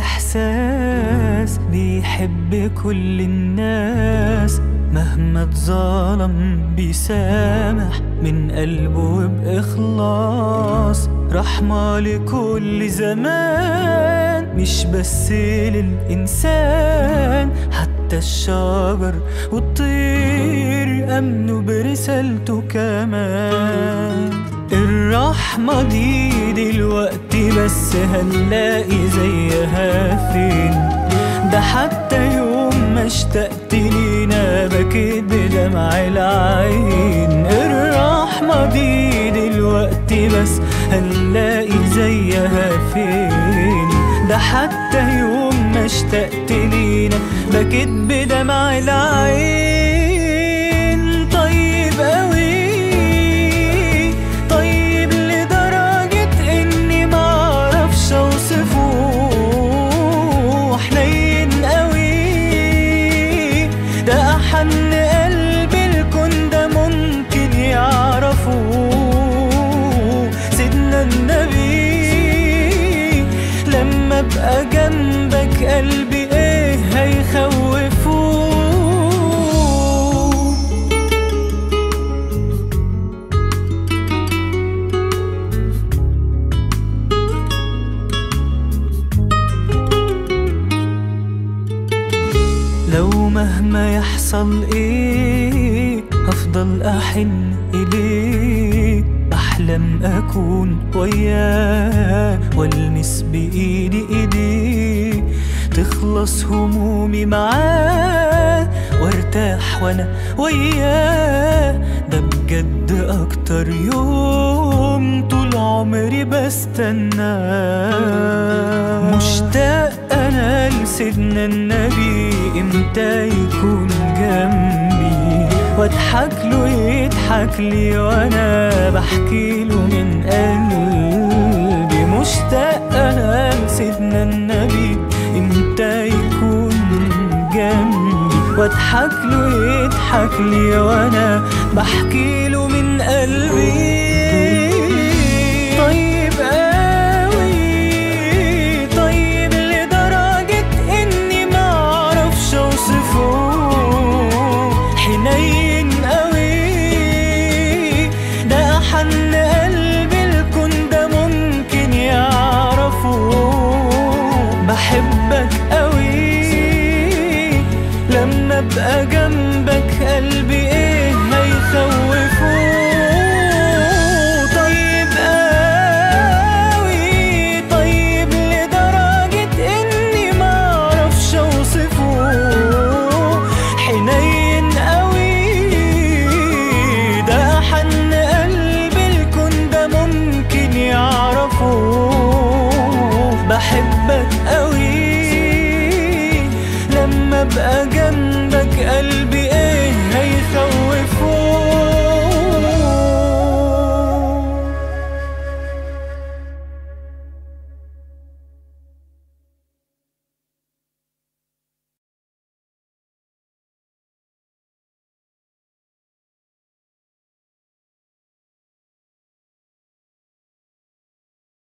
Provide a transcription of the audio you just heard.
إحساس بيحب كل الناس مهما اتظلم بيسامح من قلبه بإخلاص رحمة لكل زمان مش بس للإنسان حتى الشجر والطير أمنوا برسالته كمان الرحمة دي دلوقتي بس هنلاقي زيها فين ده حتى يوم ما اشتقت لينا بكيت بدمع العين الرحمة دي دلوقتي بس هنلاقي زيها فين ده حتى يوم ما اشتقت لينا بكيت بدمع العين طيب قوي طيب لدرجة اني معرفش اوصفه حنين قوي ده احن قلب الكون ده ممكن يعرفه سيدنا النبي لما ابقى جنبك قلبي ايه هيخوفه لو مهما يحصل ايه هفضل احن اليه احلم اكون وياه والمس بايدي ايديه تخلص همومي معاه وارتاح وانا وياه ده بجد اكتر يوم طول عمري بستناه مشتاق انا لسيدنا النبي امتى يكون جنبي واضحك له يضحك لي وانا بحكي له من قلبي مشتاق انا لسيدنا النبي امتى يكون جنبي واضحك له يضحك لي وانا بحكي له من قلبي طيب قوي طيب لدرجة اني معرفش اوصفه حنين قوي ده احن قلب الكون ده ممكن يعرفه بحبك قوي لما ابقى جنبك قلبي ايه هيخوفه طيب قوي طيب لدرجة اني معرفش اوصفه حنين قوي ده حن قلب الكون ده ممكن يعرفه بحبك قوي لما ابقى جنبك قلبي